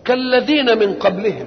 كالذين من قبلهم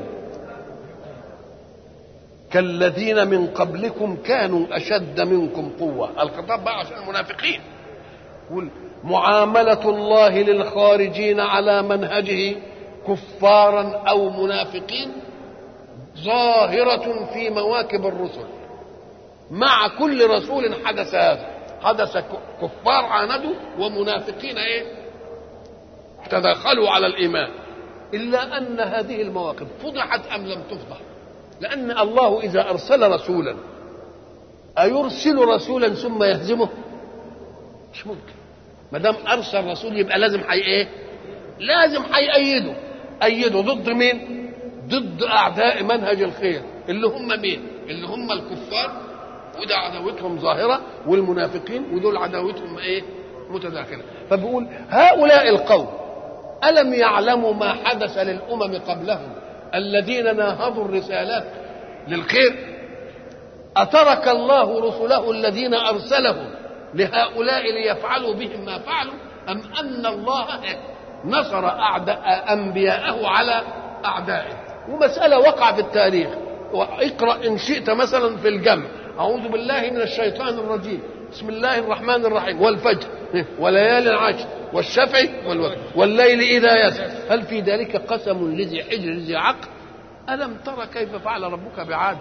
كالذين من قبلكم كانوا أشد منكم قوة الخطاب بقى عشان المنافقين يقول معاملة الله للخارجين على منهجه كفارا أو منافقين ظاهرة في مواكب الرسل مع كل رسول حدث هذا حدث كفار عاندوا ومنافقين ايه تداخلوا على الايمان الا ان هذه المواقف فضحت ام لم تفضح لان الله اذا ارسل رسولا ايرسل رسولا ثم يهزمه مش ممكن ما دام ارسل رسول يبقى لازم حي ايه لازم هيأيده أيده ضد مين ضد أعداء منهج الخير اللي هم مين اللي هم الكفار وده عداوتهم ظاهرة والمنافقين ودول عداوتهم ايه متداخلة فبيقول هؤلاء القوم ألم يعلموا ما حدث للأمم قبلهم الذين ناهضوا الرسالات للخير أترك الله رسله الذين أرسلهم لهؤلاء ليفعلوا بهم ما فعلوا أم أن الله نصر أعداء أنبياءه على أعدائه ومسألة وقع في التاريخ اقرأ إن شئت مثلا في الجمع أعوذ بالله من الشيطان الرجيم بسم الله الرحمن الرحيم والفجر وليال العشر والشفع والوتر والليل إذا يسر هل في ذلك قسم لذي حجر ذي عقل ألم ترى كيف فعل ربك بعاد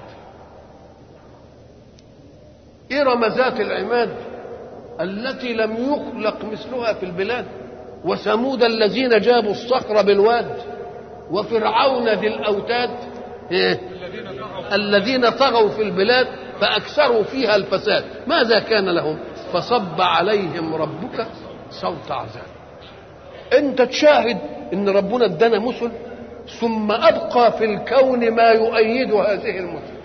إرم ذات العماد التي لم يخلق مثلها في البلاد وثمود الذين جابوا الصخر بالواد وفرعون ذي الأوتاد إيه؟ الذين طغوا في البلاد فأكثروا فيها الفساد ماذا كان لهم فصب عليهم ربك صوت عذاب انت تشاهد ان ربنا ادانا مثل ثم ابقى في الكون ما يؤيد هذه المثل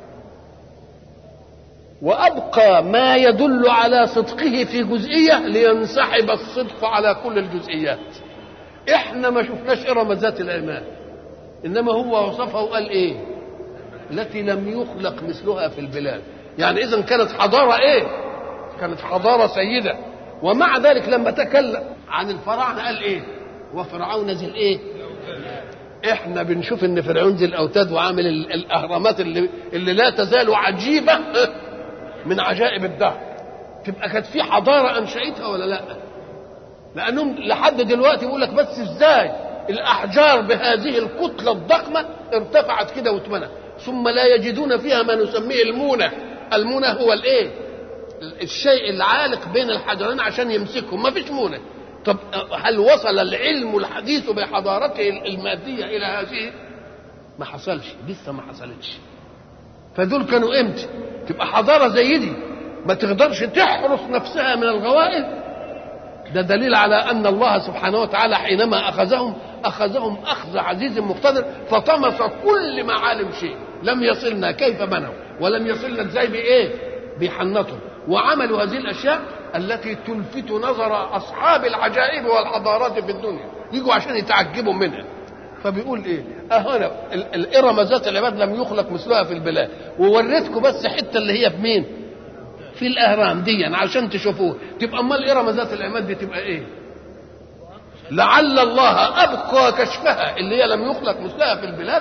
وابقى ما يدل على صدقه في جزئيه لينسحب الصدق على كل الجزئيات احنا ما شفناش ارم ذات العماد انما هو وصفها وقال ايه التي لم يخلق مثلها في البلاد يعني اذا كانت حضاره ايه كانت حضاره سيده ومع ذلك لما تكلم عن الفراعنه قال ايه وفرعون ذي الايه احنا بنشوف ان فرعون ذي الاوتاد وعامل الاهرامات اللي, اللي لا تزال عجيبه من عجائب الدهر تبقى كانت في حضاره انشاتها ولا لا لانهم لحد دلوقتي يقول لك بس ازاي الاحجار بهذه الكتله الضخمه ارتفعت كده واتمنت ثم لا يجدون فيها ما نسميه المونه المونه هو الايه الشيء العالق بين الحجرين عشان يمسكهم ما فيش مونه طب هل وصل العلم الحديث بحضارته الماديه الى هذه ما حصلش لسه ما حصلتش فدول كانوا امتى تبقى حضاره زي دي ما تقدرش تحرس نفسها من الغوائل ده دليل على ان الله سبحانه وتعالى حينما اخذهم اخذهم اخذ عزيز مقتدر فطمس كل معالم شيء لم يصلنا كيف بنوا ولم يصلنا ازاي بايه بيحنطوا وعملوا هذه الاشياء التي تلفت نظر اصحاب العجائب والحضارات في الدنيا يجوا عشان يتعجبوا منها فبيقول ايه اهنا الارم ذات العباد لم يخلق مثلها في البلاد ووريتكم بس حته اللي هي في مين في الاهرام دي عشان تشوفوه تبقى امال ارم ذات العماد دي تبقى ايه لعل الله ابقى كشفها اللي هي لم يخلق مثلها في البلاد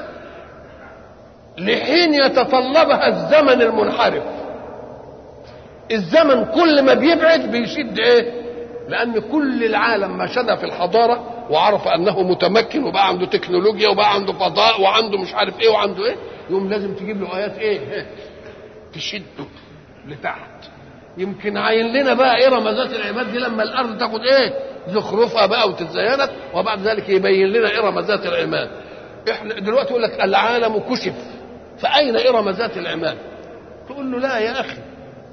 لحين يتطلبها الزمن المنحرف الزمن كل ما بيبعد بيشد ايه لان كل العالم ما شد في الحضاره وعرف انه متمكن وبقى عنده تكنولوجيا وبقى عنده فضاء وعنده مش عارف ايه وعنده ايه يوم لازم تجيب له ايات ايه تشده لتحت يمكن عين لنا بقى ارم ذات العماد دي لما الارض تاخد ايه زخرفها بقى وتتزينت وبعد ذلك يبين لنا ارم ذات العماد احنا دلوقتي يقول لك العالم كشف فاين ارم ذات العماد تقول له لا يا اخي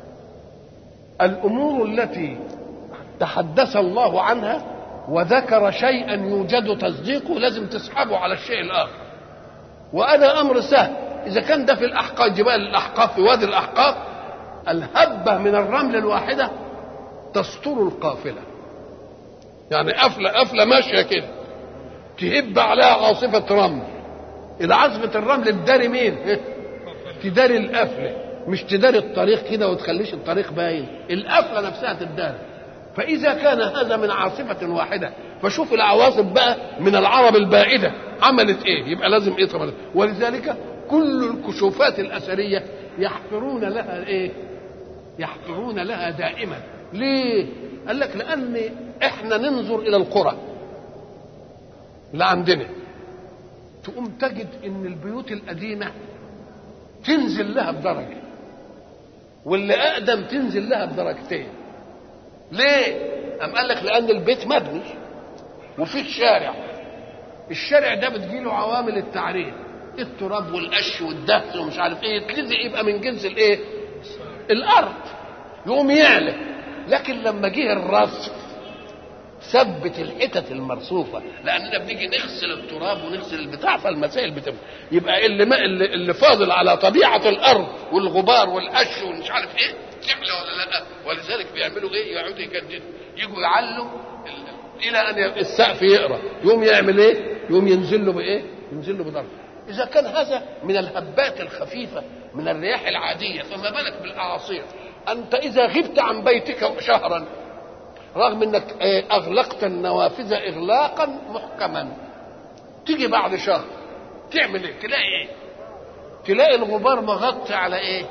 الامور التي تحدث الله عنها وذكر شيئا يوجد تصديقه لازم تسحبه على الشيء الاخر وهذا امر سهل اذا كان ده في الاحقاف جبال الاحقاف في وادي الاحقاف الهبه من الرمل الواحده تستر القافله يعني قفله قفله ماشيه كده تهب عليها عاصفه رمل العاصفه الرمل تداري مين تداري القفله مش تداري الطريق كده وتخليش الطريق باين القفله نفسها تداري فإذا كان هذا من عاصفة واحدة فشوف العواصف بقى من العرب البائدة عملت ايه يبقى لازم ايه طبعا ولذلك كل الكشوفات الاثريه يحفرون لها ايه يحفرون لها دائما ليه قال لك لان احنا ننظر الى القرى اللي عندنا تقوم تجد ان البيوت القديمه تنزل لها بدرجه واللي اقدم تنزل لها بدرجتين ليه ام قال لك لان البيت مبني وفيه شارع الشارع ده بتجيله عوامل التعريف التراب والقش والدهس ومش عارف ايه يتلزق يبقى من جنس الايه الارض يقوم يعلى لكن لما جه الرصف ثبت الحتت المرصوفه لاننا بنيجي نغسل التراب ونغسل البتاع فالمسائل بتبقى يبقى اللي ما اللي, اللي فاضل على طبيعه الارض والغبار والقش ومش عارف ايه تعلى ولا لا ولذلك بيعملوا ايه يقعدوا يجددوا يجوا يعلوا الى ان السقف يقرا يقوم يعمل ايه يقوم ينزل له بايه ينزل له بدرجه اذا كان هذا من الهبات الخفيفه من الرياح العاديه فما بالك بالاعاصير انت اذا غبت عن بيتك شهرا رغم انك اغلقت النوافذ اغلاقا محكما تيجي بعد شهر تعمل ايه تلاقي ايه تلاقي الغبار مغطي على ايه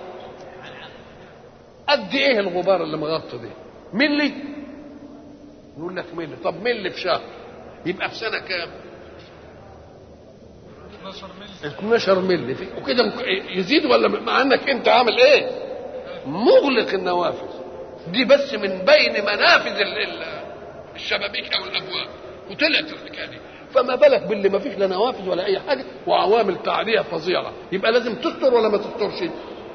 قد ايه الغبار اللي مغطي ده ملي يقول لك ملي طب ملي في شهر يبقى في سنه كام 12 ملي وكده يزيد ولا مع انك انت عامل ايه مغلق النوافذ دي بس من بين منافذ الشبابيك او الابواب وطلعت الحكايه دي فما بالك باللي ما فيش لا نوافذ ولا اي حاجه وعوامل تعريه فظيعه يبقى لازم تستر ولا ما تسترش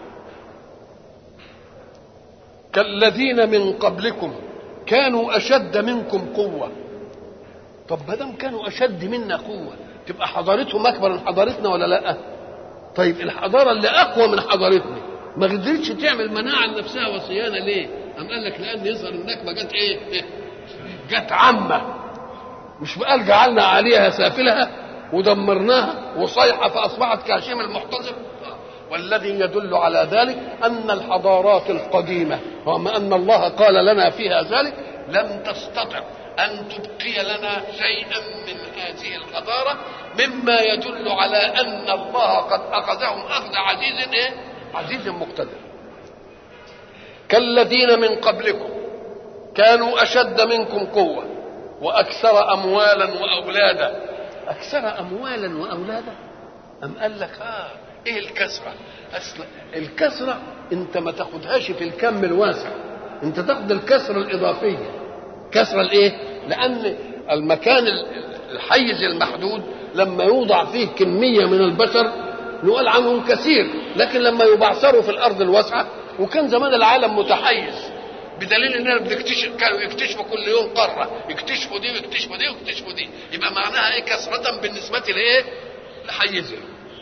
كالذين من قبلكم كانوا اشد منكم قوه طب ما دام كانوا اشد منا قوه تبقى حضارتهم اكبر من حضارتنا ولا لا طيب الحضاره اللي اقوى من حضارتنا ما قدرتش تعمل مناعه لنفسها وصيانه ليه أم قال لك لأن يظهر النكبة جت إيه؟ إيه؟ جت عامة مش قال جعلنا عليها سافلها ودمرناها وصيحة فأصبحت كهشيم المحتضر والذي يدل على ذلك أن الحضارات القديمة رغم أن الله قال لنا فيها ذلك لم تستطع أن تبقي لنا شيئا من هذه الحضارة مما يدل على أن الله قد أخذهم أخذ عزيز إيه؟ عزيز مقتدر كالذين من قبلكم كانوا أشد منكم قوة وأكثر أموالا وأولادا أكثر أموالا وأولادا أم قال لك آه إيه الكسرة أصل الكسرة أنت ما تاخدهاش في الكم الواسع أنت تاخد الكسرة الإضافية كسرة الإيه لأن المكان الحيز المحدود لما يوضع فيه كمية من البشر نقول عنهم كثير لكن لما يبعثروا في الأرض الواسعة وكان زمان العالم متحيز بدليل اننا بنكتشف كانوا يكتشفوا كل يوم قاره يكتشفوا دي ويكتشفوا دي ويكتشفوا دي يبقى معناها ايه كثره بالنسبه لايه؟ لحيزهم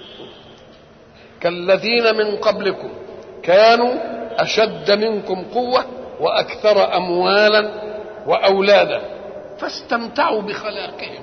كالذين من قبلكم كانوا اشد منكم قوه واكثر اموالا واولادا فاستمتعوا بخلاقهم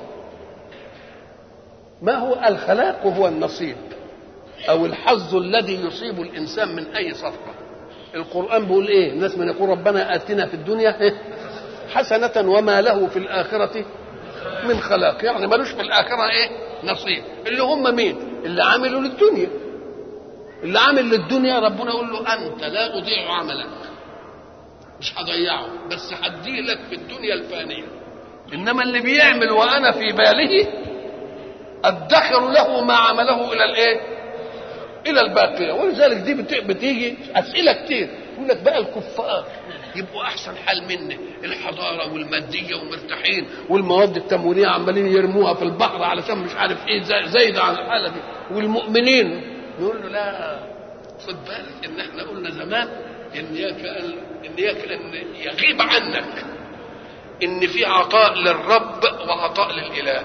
ما هو الخلاق هو النصيب او الحظ الذي يصيب الانسان من اي صفقه القرآن بيقول إيه؟ الناس من يقول ربنا آتنا في الدنيا إيه؟ حسنة وما له في الآخرة من خلاق، يعني ملوش في الآخرة إيه؟ نصيب، اللي هم مين؟ اللي عملوا للدنيا. اللي عامل للدنيا ربنا يقول له أنت لا أضيع عملك. مش هضيعه، بس هديه لك في الدنيا الفانية. إنما اللي بيعمل وأنا في باله أدخر له ما عمله إلى الإيه؟ الى الباقيه ولذلك دي بتيجي اسئله كتير يقول لك بقى الكفار يبقوا احسن حال مني الحضاره والماديه ومرتاحين والمواد التموينيه عمالين يرموها في البحر علشان مش عارف ايه زايده عن الحاله دي والمؤمنين يقول له لا خد بالك ان احنا قلنا زمان ان يكأن ان يكأن يغيب عنك ان في عطاء للرب وعطاء للاله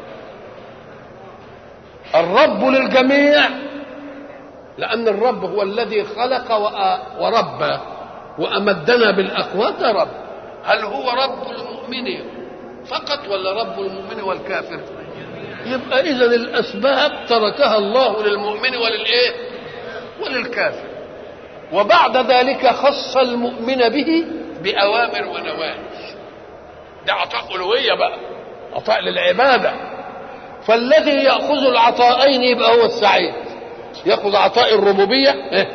الرب للجميع لأن الرب هو الذي خلق وربى وأمدنا بالأقوات رب هل هو رب المؤمن فقط ولا رب المؤمن والكافر يبقى إذا الأسباب تركها الله للمؤمن وللإيه وللكافر وبعد ذلك خص المؤمن به بأوامر ونواهي ده عطاء ألوهية بقى عطاء للعبادة فالذي ياخذ العطاءين يبقى هو السعيد ياخذ عطاء الربوبيه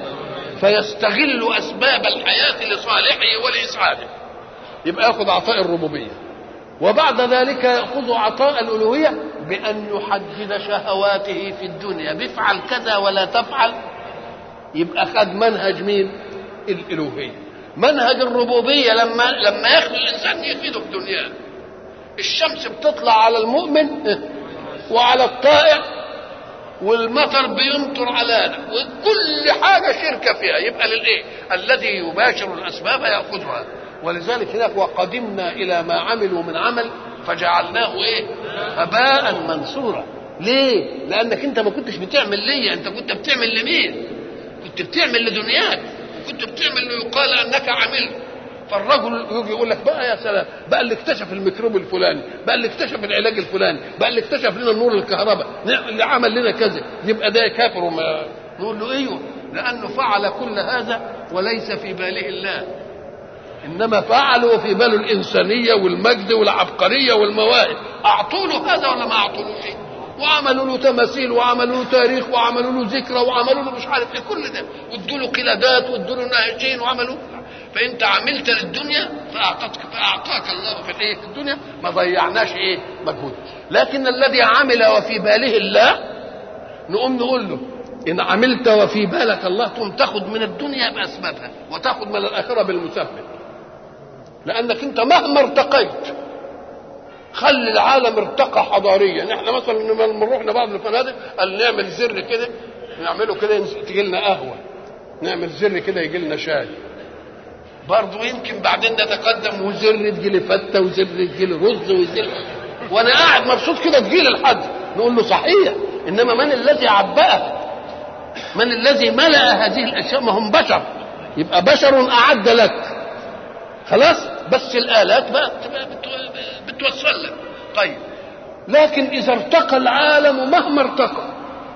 فيستغل اسباب الحياه لصالحه ولاسعاده يبقى ياخذ عطاء الربوبيه وبعد ذلك ياخذ عطاء الالوهيه بان يحدد شهواته في الدنيا بفعل كذا ولا تفعل يبقى خد منهج مين الالوهيه منهج الربوبيه لما لما ياخذ الانسان يفيده في دنياه الشمس بتطلع على المؤمن وعلى الطائع والمطر بيمطر على وكل حاجة شركة فيها يبقى للإيه الذي يباشر الأسباب يأخذها ولذلك هناك وقدمنا إلى ما عملوا من عمل فجعلناه إيه هباء منصورا ليه لأنك أنت ما كنتش بتعمل ليا أنت كنت بتعمل لمين كنت بتعمل لدنياك وكنت بتعمل ليقال أنك عملت فالرجل يجي يقول لك بقى يا سلام بقى اللي اكتشف الميكروب الفلاني بقى اللي اكتشف العلاج الفلاني بقى اللي اكتشف لنا النور الكهرباء اللي عمل لنا كذا يبقى ده كافر وما نقول له ايوه لانه فعل كل هذا وليس في باله الله انما فعلوا في باله الانسانيه والمجد والعبقريه والمواهب اعطوا له هذا ولا ما اعطولوش وعملوا له تماثيل وعملوا له تاريخ وعملوا له ذكرى وعملوا له مش عارف ايه كل ده وادوا له قلادات وادوا له ناهجين وعملوا فانت عملت للدنيا فاعطتك فاعطاك الله في الايه في الدنيا ما ضيعناش ايه مجهود لكن الذي عمل وفي باله الله نقوم نقول له ان عملت وفي بالك الله تقوم تاخد من الدنيا باسبابها وتاخد من الاخره بالمسبب لانك انت مهما ارتقيت خلي العالم ارتقى حضاريا احنا مثلا لما نروح لبعض الفنادق قال نعمل زر كده نعمله كده تجي لنا قهوه نعمل زر كده يجي لنا شاي برضه يمكن بعدين نتقدم وزر تجي لي فته وزر تجي لي رز وزر وانا قاعد مبسوط كده تجي لي الحد نقول له صحيح انما من الذي عبأها من الذي ملأ هذه الاشياء ما هم بشر يبقى بشر اعد لك خلاص بس الالات بقى بتوصل لك طيب لكن اذا ارتقى العالم مهما ارتقى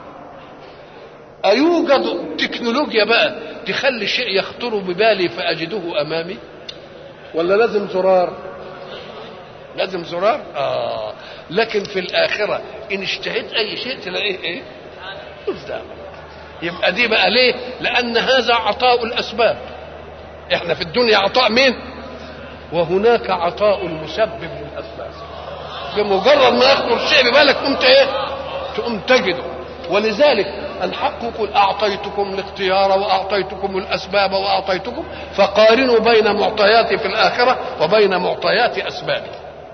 أيوجد تكنولوجيا بقى تخلي شيء يخطر ببالي فأجده أمامي ولا لازم زرار لازم زرار آه لكن في الآخرة إن اشتهيت أي شيء تلاقيه إيه قدامك يبقى دي بقى ليه لأن هذا عطاء الأسباب إحنا في الدنيا عطاء مين وهناك عطاء المسبب للأسباب بمجرد ما يخطر شيء ببالك قمت إيه تقوم تجده ولذلك الحق يقول أعطيتكم الاختيار وأعطيتكم الأسباب وأعطيتكم فقارنوا بين معطياتي في الآخرة وبين معطيات أسبابي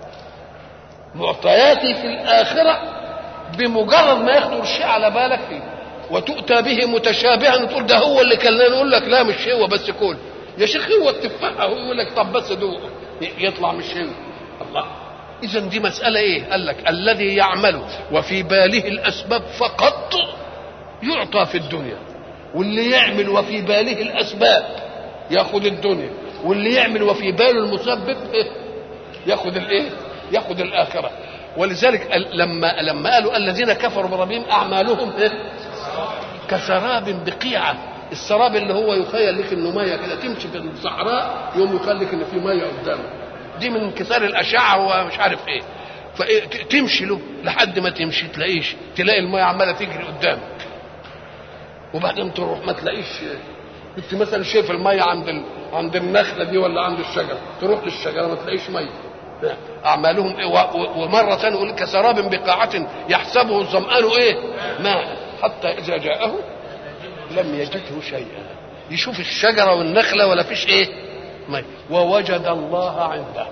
معطياتي في الآخرة بمجرد ما يخطر الشيء على بالك فيه وتؤتى به متشابها تقول ده هو اللي كان نقول لك لا مش هو بس كل يا شيخ هو التفاحة هو يقول لك طب بس دوقه يطلع مش هو الله إذا دي مسألة إيه؟ قال لك الذي يعمل وفي باله الأسباب فقط يعطى في الدنيا واللي يعمل وفي باله الأسباب ياخذ الدنيا واللي يعمل وفي باله المسبب إيه؟ ياخذ الإيه؟ ياخذ الآخرة ولذلك لما لما قالوا الذين كفروا بربهم أعمالهم إيه؟ كسراب بقيعة السراب اللي هو يخيل لك انه ميه كده تمشي في الصحراء يوم يخيل لك ان في ميه قدامك دي من انكسار الاشعه ومش عارف ايه فتمشي له لحد ما تمشي تلاقيش تلاقي الميه عماله تجري قدامك وبعدين تروح ما تلاقيش كنت مثلا شايف الميه عند ال... عند النخله دي ولا عند الشجره تروح للشجره ما تلاقيش ميه اعمالهم إيه و... ومره ثانيه يقول كسراب بقاعه يحسبه الظمآن ايه ماء حتى اذا جاءه لم يجده شيئا يشوف الشجره والنخله ولا فيش ايه ميه ووجد الله عنده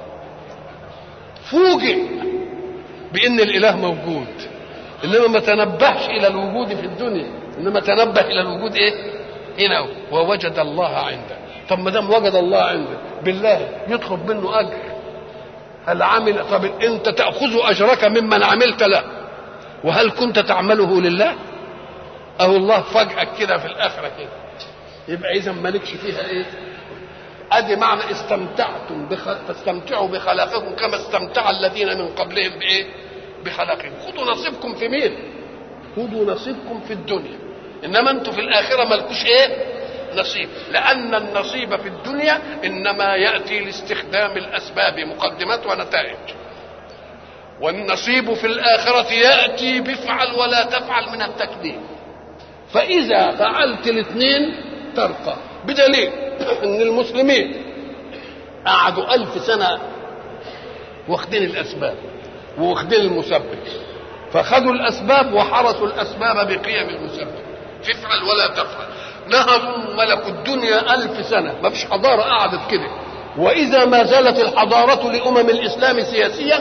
فوجئ بان الاله موجود انما ما تنبهش الى الوجود في الدنيا انما تنبه الى الوجود ايه هنا ووجد الله عنده طب ما دام وجد الله عنده بالله يطلب منه اجر هل عمل طب انت تاخذ اجرك ممن عملت له وهل كنت تعمله لله او الله فجأة كده في الاخره كده يبقى اذا مالكش فيها ايه ادي معنى استمتعتم بخ... فاستمتعوا بخلاقكم كما استمتع الذين من قبلهم بايه بخلاقهم خذوا نصيبكم في مين خذوا نصيبكم في الدنيا انما انتم في الاخره مالكوش ايه نصيب لان النصيب في الدنيا انما ياتي لاستخدام الاسباب مقدمات ونتائج والنصيب في الآخرة يأتي بفعل ولا تفعل من التكليف فإذا فعلت الاثنين ترقى بدليل أن المسلمين قعدوا ألف سنة واخدين الأسباب واخدين المسبب فخذوا الأسباب وحرسوا الأسباب بقيم المسبب تفعل ولا تفعل نهضوا ملكوا الدنيا ألف سنة ما فيش حضارة قعدت كده وإذا ما زالت الحضارة لأمم الإسلام سياسيا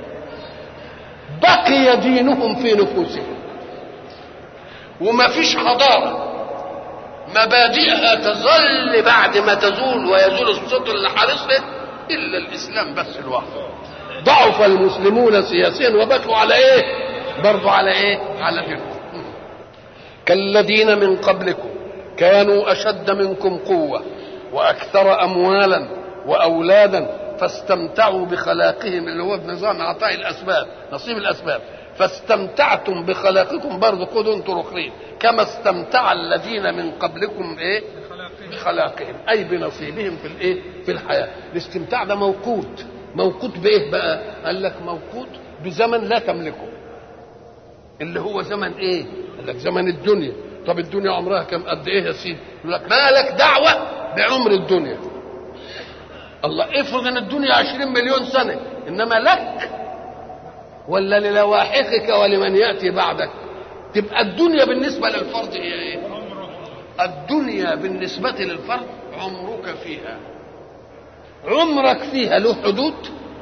بقي دينهم في نفوسهم وما فيش حضارة مبادئها تظل بعد ما تزول ويزول الصدر اللي حارسها إلا الإسلام بس لوحده ضعف المسلمون سياسيا وبكوا على إيه برضو على إيه على دينهم كالذين من قبلكم كانوا أشد منكم قوة وأكثر أموالا وأولادا فاستمتعوا بخلاقهم اللي هو بنظام عطاء الأسباب نصيب الأسباب فاستمتعتم بخلاقكم برضه خذوا انتم اخرين كما استمتع الذين من قبلكم ايه بخلاقهم اي بنصيبهم في الايه في الحياه الاستمتاع ده موقوت موقوت بايه بقى قال لك موقوت بزمن لا تملكه اللي هو زمن ايه قال لك زمن الدنيا طب الدنيا عمرها كم قد ايه يا سيدي يقول لك ما لك دعوه بعمر الدنيا الله افرض ان الدنيا عشرين مليون سنه انما لك ولا للواحقك ولمن ياتي بعدك تبقى الدنيا بالنسبه للفرد هي ايه الدنيا بالنسبه للفرد عمرك فيها عمرك فيها له حدود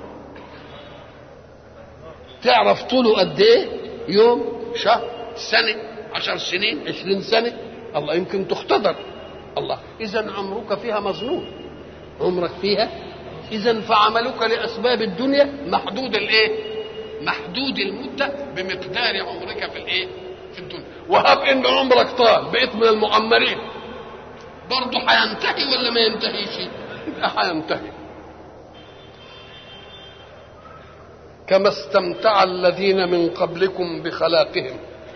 تعرف طوله قد ايه يوم شهر سنه عشر سنين عشرين سنه الله يمكن تختبر الله اذا عمرك فيها مظنون عمرك فيها اذا فعملك لاسباب الدنيا محدود الايه محدود المده بمقدار عمرك في الايه في الدنيا وهب ان عمرك طال بقيت من المعمرين برضه هينتهي ولا ما ينتهيش يبقى هينتهي كما استمتع الذين من قبلكم بخلاقهم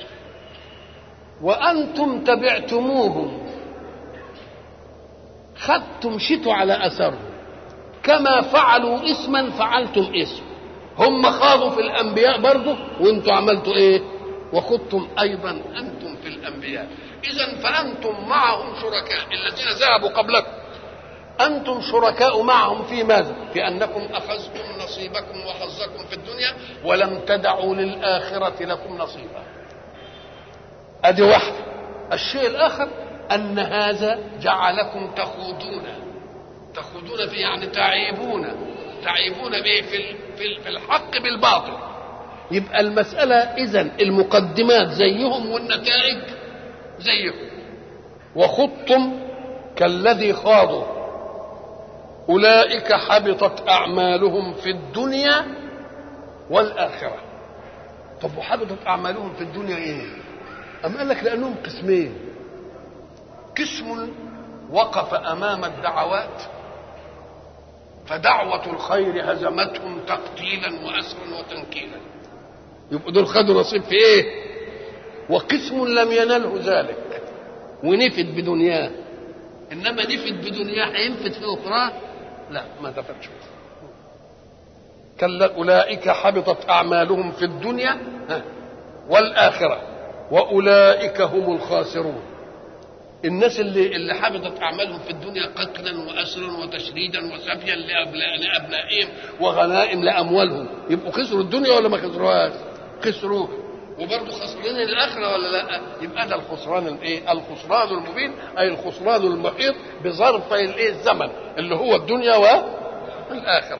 وانتم تبعتموهم خدتم شتوا على اثرهم كما فعلوا اسما فعلتم اسم هم خاضوا في الانبياء برضه وانتم عملتوا ايه وخضتم ايضا انتم في الانبياء اذا فانتم معهم شركاء الذين ذهبوا قبلكم انتم شركاء معهم في ماذا في انكم اخذتم نصيبكم وحظكم في الدنيا ولم تدعوا للاخره لكم نصيبا ادي واحده الشيء الاخر ان هذا جعلكم تخوضون تخوضون في يعني تعيبون تعيبون به في في الحق بالباطل يبقى المسألة إذا المقدمات زيهم والنتائج زيهم وخضتم كالذي خاضوا أولئك حبطت أعمالهم في الدنيا والآخرة طب وحبطت أعمالهم في الدنيا إيه؟ أم قال لك لأنهم قسمين قسم وقف أمام الدعوات فدعوة الخير هزمتهم تقتيلا وأسرا وتنكيلا يبقوا دول خدوا نصيب في ايه وقسم لم ينله ذلك ونفد بدنياه انما نفد بدنياه هينفد في اخرى لا ما دفنش كلا اولئك حبطت اعمالهم في الدنيا والاخره واولئك هم الخاسرون الناس اللي اللي حبطت اعمالهم في الدنيا قتلا واسرا وتشريدا وسبيا لابنائهم وغنائم لاموالهم يبقوا خسروا الدنيا ولا ما خسروهاش؟ خسروها وبرضه خسرانين الاخره ولا لا؟ يبقى ده الخسران الايه؟ الخسران المبين اي الخسران المحيط بظرفي الايه؟ الزمن اللي هو الدنيا والاخره